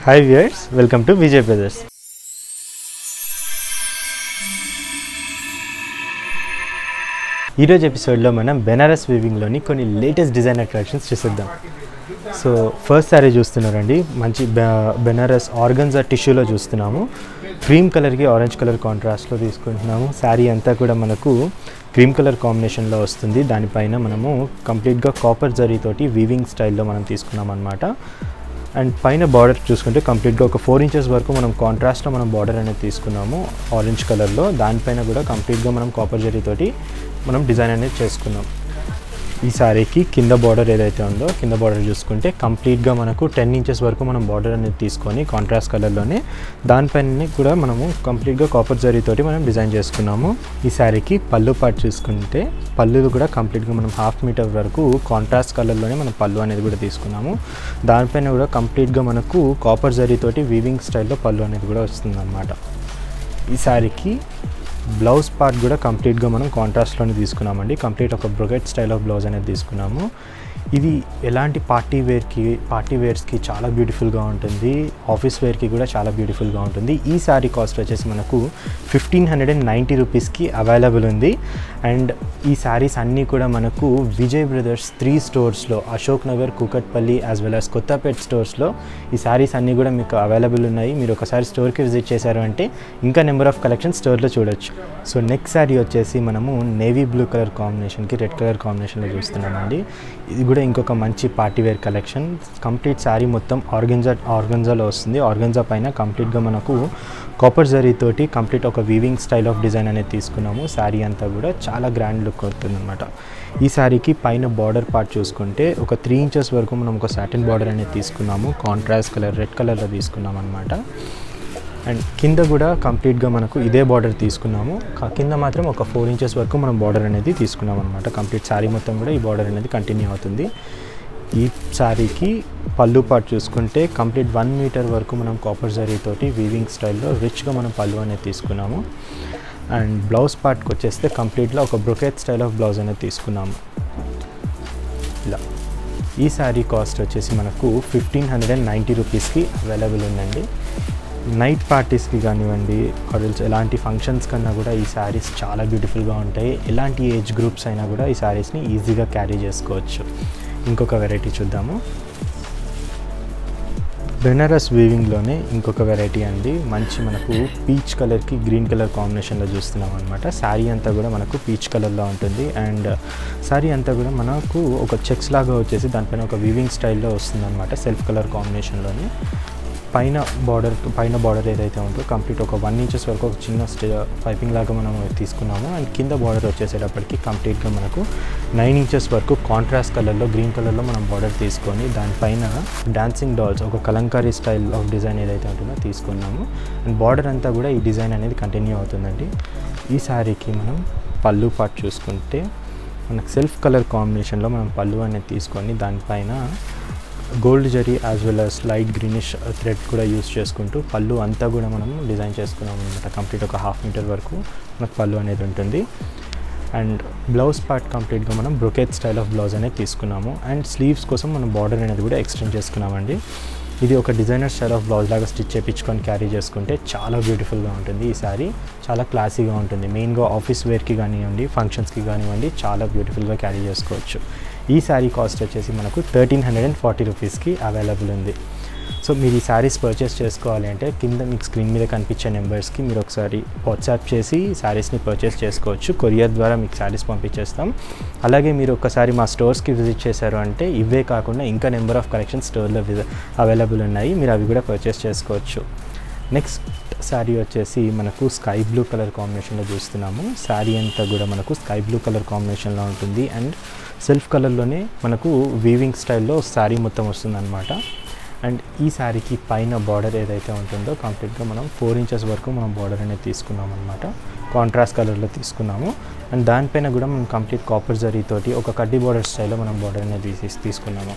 hi viewers welcome to Vijay brothers ఈరోజు ఎపిసోడ్లో మనం బెనారస్ వీవింగ్లోని కొన్ని లేటెస్ట్ డిజైన్ అట్రాక్షన్స్ చూసిద్దాం సో ఫస్ట్ సారీ చూస్తున్నారండి మంచి బె- బెనారస్ ఆర్గన్జా టిష్యూలో చూస్తున్నాము క్రీమ్ కలర్కి ఆరెంజ్ కలర్ కాంట్రాస్ట్లో తీసుకుంటున్నాము శారీ అంతా కూడా మనకు క్రీమ్ కలర్ కాంబినేషన్లో వస్తుంది దానిపైన మనము కంప్లీట్గా కాపర్ జరీతోటి వీవింగ్ స్టైల్లో మనం తీసుకున్నాం అనమాట అండ్ పైన బార్డర్ చూసుకుంటే కంప్లీట్గా ఒక ఫోర్ ఇంచెస్ వరకు మనం కాంట్రాస్ట్లో మనం బార్డర్ అనేది తీసుకున్నాము ఆరెంజ్ కలర్లో దానిపైన కూడా కంప్లీట్గా మనం కాపర్ జరీతోటి మనం డిజైన్ అనేది చేసుకున్నాం ఈ శారీకి కింద బార్డర్ ఏదైతే ఉందో కింద బార్డర్ చూసుకుంటే కంప్లీట్గా మనకు టెన్ ఇంచెస్ వరకు మనం బార్డర్ అనేది తీసుకొని కాంట్రాస్ట్ కలర్లోనే దానిపైన కూడా మనము కంప్లీట్గా కాపర్ జరీతోటి మనం డిజైన్ చేసుకున్నాము ఈ శారీకి పళ్ళు పార్ట్ చూసుకుంటే పళ్ళు కూడా కంప్లీట్గా మనం హాఫ్ మీటర్ వరకు కాంట్రాస్ట్ కలర్లోనే మనం పళ్ళు అనేది కూడా తీసుకున్నాము దానిపైన కూడా కంప్లీట్గా మనకు కాపర్ జరీతోటి వీవింగ్ స్టైల్లో పళ్ళు అనేది కూడా వస్తుంది ఈ శారీకి బ్లౌజ్ పార్ట్ కూడా కంప్లీట్గా మనం కాంట్రాస్ట్లోనే తీసుకున్నామండి కంప్లీట్ ఒక బ్రొకెట్ స్టైల్ ఆఫ్ బ్లౌజ్ అనేది తీసుకున్నాము ఇది ఎలాంటి పార్టీ వేర్కి పార్టీ వేర్స్కి చాలా బ్యూటిఫుల్గా ఉంటుంది ఆఫీస్ వేర్కి కూడా చాలా బ్యూటిఫుల్గా ఉంటుంది ఈ శారీ కాస్ట్ వచ్చేసి మనకు ఫిఫ్టీన్ హండ్రెడ్ అండ్ నైంటీ రూపీస్కి అవైలబుల్ ఉంది అండ్ ఈ శారీస్ అన్నీ కూడా మనకు విజయ్ బ్రదర్స్ త్రీ స్టోర్స్లో Ashok Nagar Kukatpally as well as Kothapet స్టోర్స్లో ఈ శారీస్ అన్నీ కూడా మీకు అవైలబుల్ ఉన్నాయి మీరు ఒకసారి స్టోర్కి విజిట్ చేశారు అంటే ఇంకా నెంబర్ ఆఫ్ కలెక్షన్ స్టోర్లో చూడొచ్చు సో నెక్స్ట్ శారీ వచ్చేసి మనము నేవీ బ్లూ కలర్ కాంబినేషన్కి రెడ్ కలర్ కాంబినేషన్లో చూస్తున్నామండి ఇది కూడా ఇంకొక మంచి party wear collection complete sari మొత్తం ఆర్గెన్జా ఆర్గెన్జాలో వస్తుంది ఆర్గెన్జా పైన కంప్లీట్గా మనకు కాపర్ జరీతోటి కంప్లీట్ ఒక వీవింగ్ స్టైల్ ఆఫ్ డిజైన్ అనేది తీసుకున్నాము శారీ అంతా కూడా చాలా గ్రాండ్ లుక్ అవుతుంది అనమాట ఈ శారీకి పైన బార్డర్ పార్ట్ చూసుకుంటే ఒక త్రీ ఇంచెస్ వరకు మనం ఒక సాటిన్ బార్డర్ అనేది తీసుకున్నాము కాంట్రాస్ట్ కలర్ రెడ్ కలర్లో తీసుకున్నాం అనమాట అండ్ కింద కూడా కంప్లీట్గా మనకు ఇదే బార్డర్ తీసుకున్నాము కా- కింద మాత్రం ఒక ఫోర్ ఇంచెస్ వరకు మనం బార్డర్ అనేది తీసుకున్నాం అనమాట కంప్లీట్ శారీ మొత్తం కూడా ఈ బార్డర్ అనేది కంటిన్యూ అవుతుంది ఈ శారీకి పళ్ళు పార్ట్ చూసుకుంటే కంప్లీట్ వన్ మీటర్ వరకు మనం కాపర్ జరీతోటి వీవింగ్ స్టైల్లో రిచ్గా మనం పళ్ళు అనేది తీసుకున్నాము అండ్ బ్లౌజ్ పార్ట్కి వచ్చేస్తే కంప్లీట్గా ఒక బ్రొకెట్ స్టైల్ ఆఫ్ బ్లౌజ్ అనేది తీసుకున్నాము ఇలా ఈ శారీ కాస్ట్ వచ్చేసి మనకు ఫిఫ్టీన్ హండ్రెడ్ అండ్ నైంటీ రూపీస్కి అవైలబుల్ ఉందండి నైట్ పార్టీస్కి కానివ్వండి ఆర్ఎల్స్ ఎలాంటి ఫంక్షన్స్ కన్నా కూడా ఈ శారీస్ చాలా బ్యూటిఫుల్గా ఉంటాయి ఎలాంటి ఏజ్ గ్రూప్స్ అయినా కూడా ఈ శారీస్ని ఈజీగా క్యారీ చేసుకోవచ్చు ఇంకొక వెరైటీ చూద్దాము బెనారస్ వీవింగ్లోనే ఇంకొక వెరైటీ అండి మంచి మనకు పీచ్ కలర్కి గ్రీన్ కలర్ కాంబినేషన్లో చూస్తున్నాం అనమాట శారీ అంతా కూడా మనకు పీచ్ కలర్లో ఉంటుంది అండ్ శారీ అంతా కూడా మనకు ఒక చెక్స్ లాగా వచ్చేసి దానిపైన ఒక వీవింగ్ స్టైల్లో వస్తుంది అనమాట సెల్ఫ్ కలర్ కాంబినేషన్లోనే పైన బార్డర్ పైన బార్డర్ ఏదైతే ఉందో కంప్లీట్ ఒక వన్ ఇంచెస్ వరకు ఒక చిన్న స్టే పైపింగ్ లాగా మనం తీసుకున్నాము అండ్ కింద బార్డర్ వచ్చేసేటప్పటికి కంప్లీట్గా మనకు నైన్ ఇంచెస్ వరకు కాంట్రాస్ట్ కలర్లో గ్రీన్ కలర్లో మనం బార్డర్ తీసుకొని దానిపైన డాన్సింగ్ డాల్స్ ఒక కలంకారీ స్టైల్ ఆఫ్ డిజైన్ ఏదైతే ఉంటుందో తీసుకున్నాము అండ్ బార్డర్ అంతా కూడా ఈ డిజైన్ అనేది కంటిన్యూ అవుతుందండి ఈ శారీకి మనం పళ్ళు పార్ట్ చూసుకుంటే మనకు సెల్ఫ్ కలర్ కాంబినేషన్లో మనం పళ్ళు అనేది తీసుకొని దానిపైన gold zari as well as light greenish thread కూడా యూస్ చేసుకుంటూ పళ్ళు అంతా కూడా మనం డిజైన్ చేసుకున్నాం అనమాట కంప్లీట్ ఒక హాఫ్ మీటర్ వరకు మనకు పళ్ళు అనేది ఉంటుంది అండ్ బ్లౌజ్ పార్ట్ కంప్లీట్గా మనం బ్రొకెట్ స్టైల్ ఆఫ్ బ్లౌజ్ అనేది తీసుకున్నాము అండ్ స్లీవ్స్ కోసం మనం బార్డర్ అనేది కూడా ఎక్స్టెండ్ చేసుకున్నామండి ఇది ఒక డిజైనర్ స్టైల్ ఆఫ్ బ్లౌజ్ లాగా స్టిచ్ చేయించుకొని క్యారీ చేసుకుంటే చాలా బ్యూటిఫుల్గా ఉంటుంది ఈ శారీ చాలా క్లాసీగా ఉంటుంది మెయిన్గా ఆఫీస్ వేర్కి కానివ్వండి ఫంక్షన్స్కి కానివ్వండి చాలా బ్యూటిఫుల్గా క్యారీ చేసుకోవచ్చు ఈ శారీ కాస్ట్ వచ్చేసి మనకు థర్టీన్ హండ్రెడ్ అండ్ ఫార్టీ రూపీస్కి అవైలబుల్ ఉంది సో మీరు ఈ శారీస్ పర్చేస్ చేసుకోవాలి అంటే కింద మీకు స్క్రీన్ మీద కనిపించే నెంబర్స్కి మీరు ఒకసారి వాట్సాప్ చేసి శారీస్ని పర్చేస్ చేసుకోవచ్చు కొరియర్ ద్వారా మీకు శారీస్ పంపించేస్తాం అలాగే మీరు ఒకసారి మా స్టోర్స్కి విజిట్ చేశారు అంటే ఇవే కాకుండా ఇంకా నెంబర్ ఆఫ్ కలెక్షన్ స్టోర్లో అవైలబుల్ ఉన్నాయి మీరు అవి కూడా పర్చేస్ చేసుకోవచ్చు నెక్స్ట్ శారీ వచ్చేసి మనకు స్కై బ్లూ కలర్ కాంబినేషన్లో చూస్తున్నాము శారీ అంతా కూడా మనకు స్కై బ్లూ కలర్ కాంబినేషన్లో ఉంటుంది అండ్ సెల్ఫ్ కలర్లోనే మనకు వీవింగ్ స్టైల్లో శారీ మొత్తం వస్తుందన్నమాట అండ్ ఈ శారీకి పైన బార్డర్ ఏదైతే ఉంటుందో కంప్లీట్గా మనం ఫోర్ ఇంచెస్ వరకు మనం బార్డర్ అనేది తీసుకున్నాం అనమాట కాంట్రాస్ట్ కలర్లో తీసుకున్నాము అండ్ దానిపైన కూడా మనం కంప్లీట్ కాపర్ జరీతోటి ఒక కడ్డీ బార్డర్ స్టైల్లో మనం బార్డర్ అనేది తీసి తీసుకున్నాము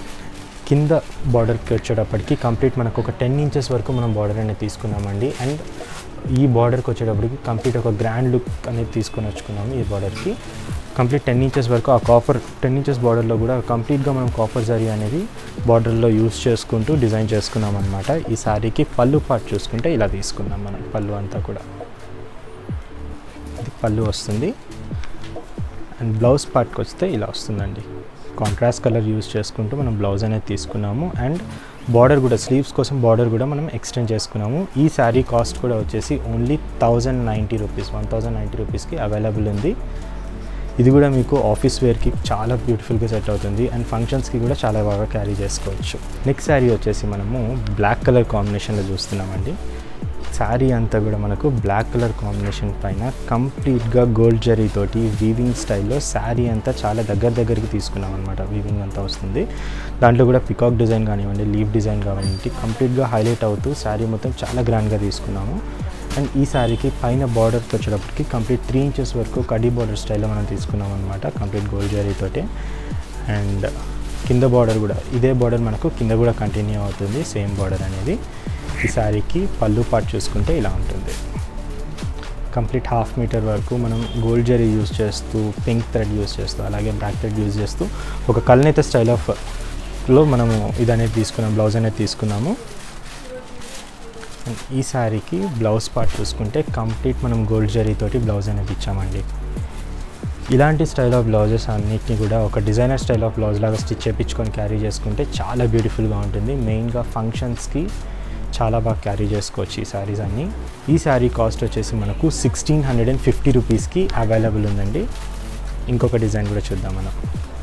కింద బార్డర్కి వచ్చేటప్పటికి కంప్లీట్ మనకు ఒక టెన్ ఇంచెస్ వరకు మనం బార్డర్ అనేది తీసుకున్నామండి అండ్ ఈ బార్డర్కి వచ్చేటప్పటికి కంప్లీట్ ఒక గ్రాండ్ లుక్ అనేది తీసుకొని వచ్చుకున్నాము ఈ బార్డర్కి కంప్లీట్ టెన్ ఇంచెస్ వరకు ఆ కాపర్ టెన్ ఇంచెస్ బార్డర్లో కూడా కంప్లీట్గా మనం కాపర్ జరీ అనేది బార్డర్లో యూస్ చేసుకుంటూ డిజైన్ చేసుకున్నాం అనమాట ఈ శారీకి పళ్ళు పార్ట్ చూసుకుంటే ఇలా తీసుకున్నాం మనం పళ్ళు అంతా కూడా ఇది పళ్ళు వస్తుంది అండ్ బ్లౌజ్ పార్ట్కి వస్తే ఇలా వస్తుందండి కాంట్రాస్ట్ కలర్ యూస్ చేసుకుంటూ మనం బ్లౌజ్ అనేది తీసుకున్నాము అండ్ బార్డర్ కూడా స్లీవ్స్ కోసం బార్డర్ కూడా మనం ఎక్స్టెండ్ చేసుకున్నాము ఈ శారీ కాస్ట్ కూడా వచ్చేసి only thousand ninety rupees one thousand ninety రూపీస్కి అవైలబుల్ ఉంది ఇది కూడా మీకు ఆఫీస్ వేర్కి చాలా బ్యూటిఫుల్గా సెట్ అవుతుంది అండ్ ఫంక్షన్స్కి కూడా చాలా బాగా క్యారీ చేసుకోవచ్చు నెక్స్ట్ శారీ వచ్చేసి మనము బ్లాక్ కలర్ కాంబినేషన్లో చూస్తున్నామండి శారీ అంతా కూడా మనకు బ్లాక్ కలర్ కాంబినేషన్ పైన కంప్లీట్గా గోల్డ్ జరీ తోటి వీవింగ్ స్టైల్లో శారీ అంతా చాలా దగ్గర దగ్గరికి తీసుకున్నాం అనమాట వీవింగ్ అంతా వస్తుంది దాంట్లో కూడా పికాక్ డిజైన్ కానివ్వండి లీవ్ డిజైన్ కానివ్వండి కంప్లీట్గా హైలైట్ అవుతూ శారీ మొత్తం చాలా గ్రాండ్గా తీసుకున్నాము అండ్ ఈ శారీకి పైన బార్డర్కి వచ్చేటప్పటికి కంప్లీట్ త్రీ ఇంచెస్ వరకు కడీ బార్డర్ స్టైల్లో మనం తీసుకున్నాం అనమాట కంప్లీట్ గోల్డ్ జరీతోటి అండ్ కింద బార్డర్ కూడా ఇదే బార్డర్ మనకు కింద కూడా కంటిన్యూ అవుతుంది సేమ్ బార్డర్ అనేది ఈ శారీకి పళ్ళు పాటు చూసుకుంటే ఇలా ఉంటుంది కంప్లీట్ హాఫ్ మీటర్ వరకు మనం గోల్డ్ జరీ యూస్ చేస్తూ పింక్ థ్రెడ్ యూస్ చేస్తూ అలాగే బ్లాక్ థ్రెడ్ యూస్ చేస్తూ ఒక కల్నేత స్టైల్ ఆఫ్ లో మనము ఇది అనేది తీసుకున్నాం బ్లౌజ్ అనేది తీసుకున్నాము అండ్ ఈ శారీకి బ్లౌజ్ పార్ట్ చూసుకుంటే కంప్లీట్ మనం గోల్డ్ జరీతోటి బ్లౌజ్ అనేది ఇచ్చామండి ఇలాంటి స్టైల్ ఆఫ్ బ్లౌజెస్ అన్నిటిని కూడా ఒక డిజైనర్ స్టైల్ ఆఫ్ బ్లౌజ్ లాగా స్టిచ్ చేయించుకొని క్యారీ చేసుకుంటే చాలా బ్యూటిఫుల్గా ఉంటుంది మెయిన్గా ఫంక్షన్స్కి చాలా బాగా క్యారీ చేసుకోవచ్చు ఈ శారీస్ అన్నీ ఈ శారీ కాస్ట్ వచ్చేసి మనకు సిక్స్టీన్ హండ్రెడ్ అండ్ ఫిఫ్టీ రూపీస్కి అవైలబుల్ ఉందండి ఇంకొక డిజైన్ కూడా చూద్దాం మనం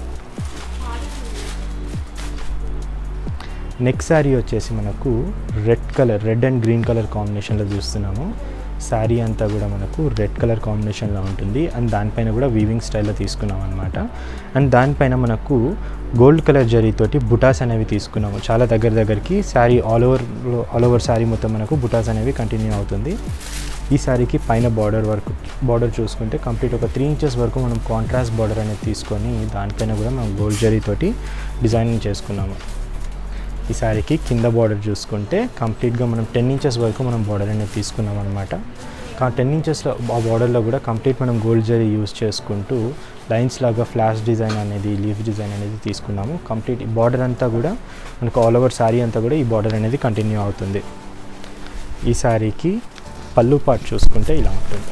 నెక్స్ట్ శారీ వచ్చేసి మనకు red colour red and green colour కాంబినేషన్లో చూస్తున్నాము శారీ అంతా కూడా మనకు రెడ్ కలర్ కాంబినేషన్లో ఉంటుంది అండ్ దానిపైన కూడా వీవింగ్ స్టైల్లో తీసుకున్నాం అనమాట అండ్ దానిపైన మనకు గోల్డ్ కలర్ జరీతోటి బుటాస్ అనేవి తీసుకున్నాము చాలా దగ్గర దగ్గరికి sari all over all over sari మొత్తం మనకు బుటాస్ అనేవి కంటిన్యూ అవుతుంది ఈ శారీకి పైన బార్డర్ వరకు బార్డర్ చూసుకుంటే కంప్లీట్ ఒక త్రీ ఇంచెస్ వరకు మనం కాంట్రాస్ట్ బార్డర్ అనేది తీసుకొని దానిపైన కూడా మనం గోల్డ్ జరీతోటి డిజైనింగ్ చేసుకున్నాము ఈ శారీకి కింద బార్డర్ చూసుకుంటే కంప్లీట్గా మనం టెన్ ఇంచెస్ వరకు మనం బార్డర్ అనేది తీసుకున్నాం అనమాట టెన్ ఇంచెస్లో ఆ బార్డర్లో కూడా కంప్లీట్ మనం గోల్డ్ జరీ యూస్ చేసుకుంటూ లైన్స్ లాగా ఫ్లాష్ డిజైన్ అనేది లీఫ్ డిజైన్ అనేది తీసుకున్నాము కంప్లీట్ ఈ బార్డర్ అంతా కూడా మనకు ఆల్ ఓవర్ శారీ అంతా కూడా ఈ బార్డర్ అనేది కంటిన్యూ అవుతుంది ఈ శారీకి పళ్ళు పార్ట్ చూసుకుంటే ఇలా ఉంటుంది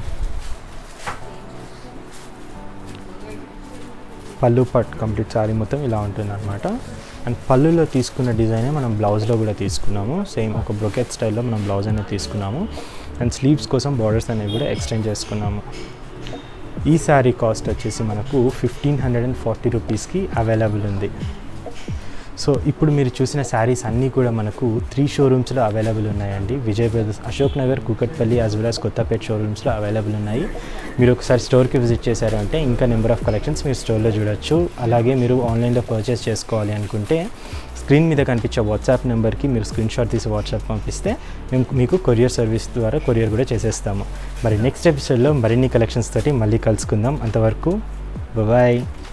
పళ్ళు పార్ట్ కంప్లీట్ శారీ మొత్తం ఇలా ఉంటుంది అనమాట అండ్ పళ్ళులో తీసుకున్న డిజైనే మనం బ్లౌజ్లో కూడా తీసుకున్నాము సేమ్ ఒక బ్రొకెట్ స్టైల్లో మనం బ్లౌజ్ అనేది తీసుకున్నాము అండ్ స్లీవ్స్ కోసం బార్డర్స్ అనేవి కూడా ఎక్స్టెండ్ చేసుకున్నాము ఈ శారీ కాస్ట్ వచ్చేసి మనకు ఫిఫ్టీన్ హండ్రెడ్ అండ్ ఫార్టీ రూపీస్కి అవైలబుల్ ఉంది సో ఇప్పుడు మీరు చూసిన శారీస్ అన్నీ కూడా మనకు త్రీ షోరూమ్స్లో అవైలబుల్ ఉన్నాయండి Vijay brothers Ashok Nagar Kukatpally as well as Kothapet షోరూమ్స్లో అవైలబుల్ ఉన్నాయి మీరు ఒకసారి స్టోర్కి విజిట్ చేశారు అంటే ఇంకా నెంబర్ ఆఫ్ కలెక్షన్స్ మీరు స్టోర్లో చూడొచ్చు అలాగే మీరు ఆన్లైన్లో పర్చేస్ చేసుకోవాలి అనుకుంటే స్క్రీన్ మీద కనిపించే వాట్సాప్ నెంబర్కి మీరు స్క్రీన్ షాట్ తీసి వాట్సాప్ పంపిస్తే మేము మీకు కొరియర్ సర్వీస్ ద్వారా కొరియర్ కూడా చేసేస్తాము మరి నెక్స్ట్ ఎపిసోడ్లో మరిన్ని కలెక్షన్స్ తోటి మళ్ళీ కలుసుకుందాం అంతవరకు బాయ్